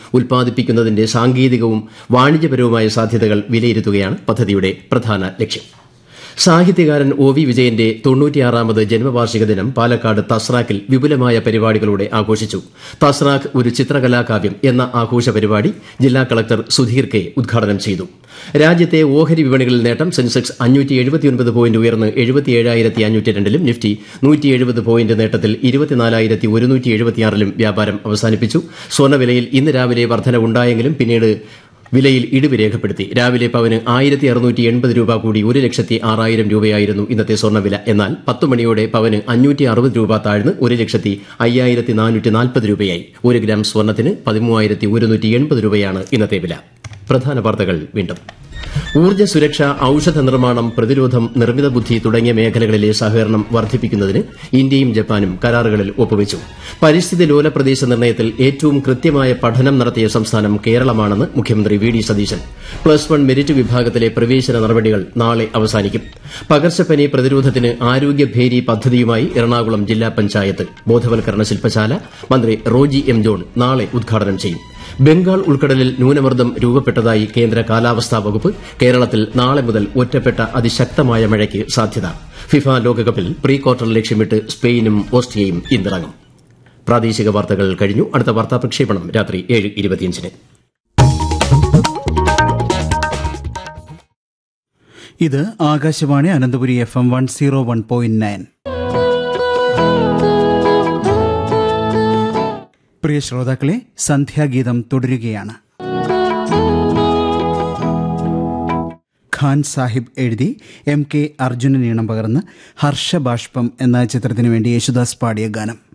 ഉൽപ്പാദിപ്പിക്കുന്നതിന്റെ സാങ്കേതികവും വാണിജ്യപരവുമായ സാധ്യതകൾ വിലയിരുത്തുകയാണ് പദ്ധതിയുടെ പ്രധാന ലക്ഷ്യം സാഹിത്യകാരൻ ഒ വി വിജയന്റെ തൊണ്ണൂറ്റിയാറാമത് ജന്മവാർഷിക ദിനം പാലക്കാട് തസ്രാക്കിൽ വിപുലമായ പരിപാടികളോടെ ആഘോഷിച്ചു തസ്രാക്ക് ഒരു ചിത്രകലാകാവ്യം എന്ന ആഘോഷ പരിപാടി ജില്ലാ കളക്ടർ സുധീർ കെ ഉദ്ഘാടനം ചെയ്തു രാജ്യത്തെ ഓഹരി വിപണികളിൽ നേട്ടം സെൻസെക്സ് അഞ്ഞൂറ്റി എഴുപത്തിയൊൻപത് പോയിന്റ് ഉയർന്ന് എഴുപത്തിയേഴായിരത്തി അഞ്ഞൂറ്റി രണ്ടിലും നിഫ്റ്റി നൂറ്റി എഴുപത് പോയിന്റ് നേട്ടത്തിൽ ഇരുപത്തിനാലായിരത്തി ഒരുന്നൂറ്റി എഴുപത്തിയാറിലും വ്യാപാരം അവസാനിപ്പിച്ചു സ്വർണ്ണവിലയിൽ ഇന്ന് രാവിലെ വർധനവുണ്ടായെങ്കിലും പിന്നീട് വിലയിൽ ഇടിവ് രേഖപ്പെടുത്തി രാവിലെ പവന് ആയിരത്തി അറുന്നൂറ്റി എൺപത് രൂപ കൂടി ഒരു ലക്ഷത്തി ആറായിരം രൂപയായിരുന്നു ഇന്നത്തെ സ്വർണ്ണവില എന്നാൽ പത്ത് മണിയോടെ പവന് അഞ്ഞൂറ്റി അറുപത് രൂപ താഴ്ന്ന് ഒരു ലക്ഷത്തി അയ്യായിരത്തി നാനൂറ്റി നാൽപ്പത് രൂപയായി ഒരു ഗ്രാം സ്വർണ്ണത്തിന് പതിമൂവായിരത്തി ഒരുന്നൂറ്റി എൺപത് രൂപയാണ് ഇന്നത്തെ വില പ്രധാന വാർത്തകൾ വീണ്ടും ഊർജ്ജ സുരക്ഷ ഔഷധ നിർമ്മാണം പ്രതിരോധം നിർമ്മിത ബുദ്ധി തുടങ്ങിയ മേഖലകളിലെ സഹകരണം വർദ്ധിപ്പിക്കുന്നതിന് ഇന്ത്യയും ജപ്പാനും കരാറുകളിൽ ഒപ്പുവച്ചു പരിസ്ഥിതി ലോല പ്രദേശ നിർണ്ണയത്തിൽ ഏറ്റവും കൃത്യമായ പഠനം നടത്തിയ സംസ്ഥാനം കേരളമാണെന്ന് മുഖ്യമന്ത്രി V D Satheesan plus one merit വിഭാഗത്തിലെ പ്രവേശന നടപടികൾ നാളെ അവസാനിക്കും പകർച്ചപ്പനി പ്രതിരോധത്തിന് ആരോഗ്യഭേരി പദ്ധതിയുമായി എറണാകുളം ജില്ലാ പഞ്ചായത്ത് ബോധവൽക്കരണ ശില്പശാല മന്ത്രി റോജി എം ജോൺ നാളെ ഉദ്ഘാടനം ചെയ്യും ബംഗാൾ ഉൾക്കടലിൽ ന്യൂനമർദ്ദം രൂപപ്പെട്ടതായി കേന്ദ്ര കാലാവസ്ഥാ വകുപ്പ് കേരളത്തിൽ നാളെ മുതൽ ഒറ്റപ്പെട്ട അതിശക്തമായ മഴയ്ക്ക് സാധ്യത ഫിഫ ലോകകപ്പിൽ പ്രീ ക്വാർട്ടർ ലക്ഷ്യമിട്ട് സ്പെയിനും ഓസ്ട്രിയയും ഇന്നിറങ്ങും പ്രാദേശിക വാർത്തകൾ കഴിഞ്ഞു അടുത്ത വാർത്താ പ്രക്ഷേപണം രാത്രി ഏഴ് ഇരുപത്തിയഞ്ചിന് ഇത് Akashvani Ananthapuri F M one zero one point nine പ്രിയ ശ്രോതാക്കളെ സന്ധ്യാഗീതം തുടരുകയാണ് ഖാൻ സാഹിബ് എഴുതി എം കെ അർജുനൻ ഈണം പകർന്ന് ഹർഷബാഷ്പം എന്ന ചിത്രത്തിനു വേണ്ടി യേശുദാസ് പാടിയ ഗാനം